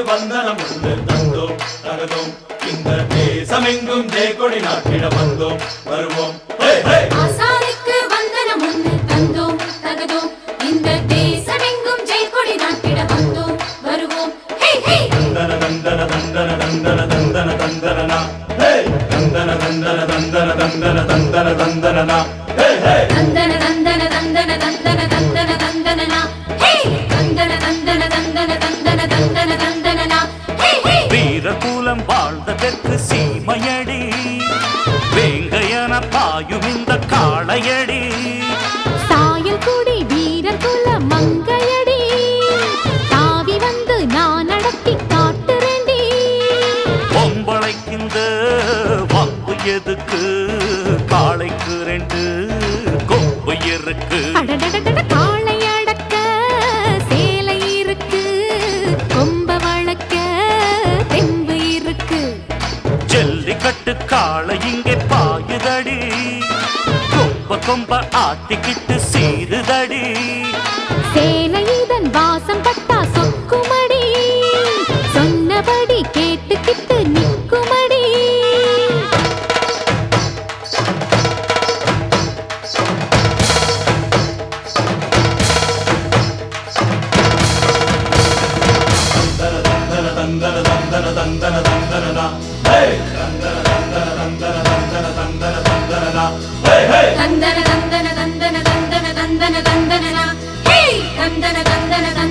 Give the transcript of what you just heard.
வந்தனம் ஒன்று தந்தோம் தகதோம் இந்த தேசமெங்கும் ஜெயக்கொடி நாட்டிட வந்தோம் வருவோம் ஹே, ஹே. ஆசானுக்கு வந்தனம் ஒன்று தந்தோம் தகதோம் இந்த தேசமெங்கும் ஜெயக்கொடி நாட்டிட வந்தோம் வருவோம் ஹே ஹே தந்தன தந்தன தந்தன தந்தன தந்தன தந்தனனா ஹே தந்தன தந்தன தந்தன தந்தன தந்தன தந்தனனா ஹே ஹே தந்தன தந்தன தந்தன தந்தன தந்தன தந்தனனா ஹே தந்தன தந்தன தந்தன தந்தன தந்தன தந்தனனா ஹே ஹே வீரகுலம் வாழ்ந்த தெற்கு சீமையடி வேங்கையன பாயும் இந்த காளையடி சாயல் கூடி வீரர் குல மங்கையடி தாவி வந்து நான் நடத்தி காட்டுறேண்டி பொம்பளைக்கிந்த வம்பு எதுக்கு காளைக்கு ரெண்டு கொம்பு இருக்கு அடடடடட காளை அடக்க சேலை இருக்கு கொம்ப வளர்க்க தெம்பு இருக்கு ஜல்லிக்கட்டு காளை இங்கே பாயுதடி கொம்ப கொம்ப ஆட்டிக்கிட்டு சீருதடி சேலை இதன் வாசம் பட்டா சொக்குமடி சொன்னபடி கேட்டுக்கிட்டு நிக்குமடி தந்தன தந்தன தந்தன தந்தன தந்தனனா ஹே தந்தன தந்தன தந்தன தந்தன தந்தன தந்தனனா ஹே ஹே தந்தன தந்தன தந்தன தந்தன தந்தன தந்தனனா ஹே தந்தன தந்தன தந்தன